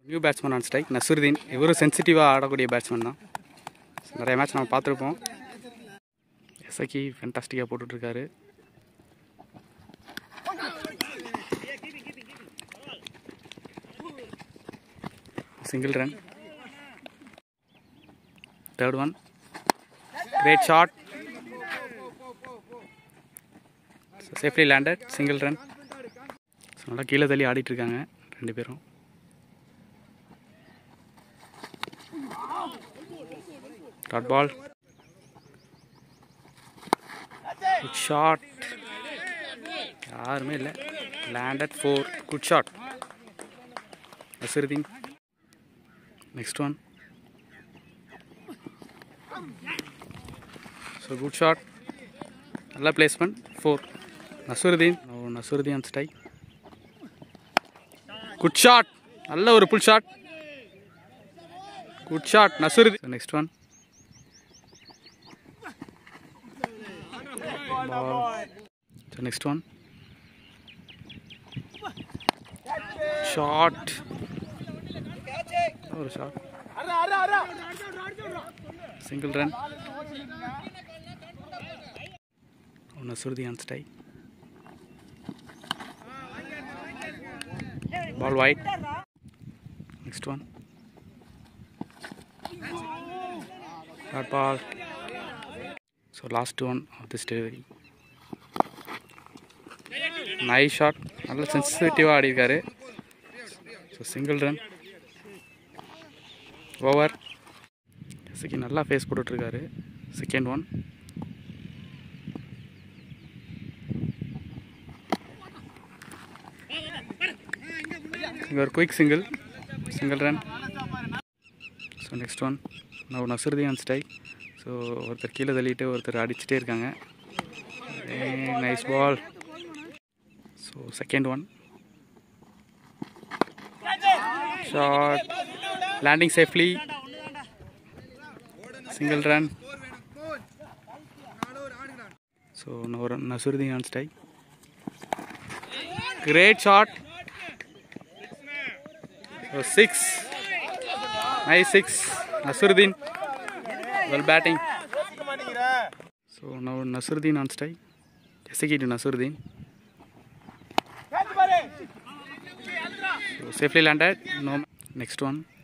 New batsman on strike Nasiruddin இவரும் சென்சிட்டிவாக ஆடக்கூடிய பேட்ஸ்மேன் தான் நிறைய மேட்ச் நம்ம பார்த்துருப்போம் எஸ்ஐக்கி ஃபென்டாஸ்டிக்காக போட்டுட்ருக்காரு single run third one great shot safely landed single run so நல்லா கீழே தள்ளி ஆடிட்டு இருக்காங்க ரெண்டு பேரும் டாட் பால் குட் ஷாட் யாருமே இல்லை landed four good shot Azharuddin next one so good shot நல்ல பிளேஸ்மெண்ட் ஃபோர் நசுருதீன் நசுருதீன் ஸ்டை குட் ஷாட் நல்ல ஒரு pull shot good shot Nasiruddin next one so next one shot ஒரு ஷாட் சிங்கிள் ரன் நசுருதி ஆன் ஸ்டை ball wide next one dot ball so last one of this delivery nice shot நல்ல சென்சிட்டிவாக ஆடிருக்காரு so single run over ஜெசிக்கு நல்லா face போட்டுட்ருக்காரு second one இங்கே ஒரு quick single single run so next one நான் நசுருதி ஆன் ஸ்ட்ரைக் ஸோ ஒருத்தர் கீழே தள்ளிட்டு ஒருத்தர் அடிச்சுட்டே இருக்காங்க nice ball so second one short landing safely single run so ஒரு நசுருதீன் ஆன் ஸ்டை great shot six nice six Nasiruddin well batting so now Nasiruddin on ஸ்டை எஸ்எகி to Nasiruddin So safely landed. No. Next one.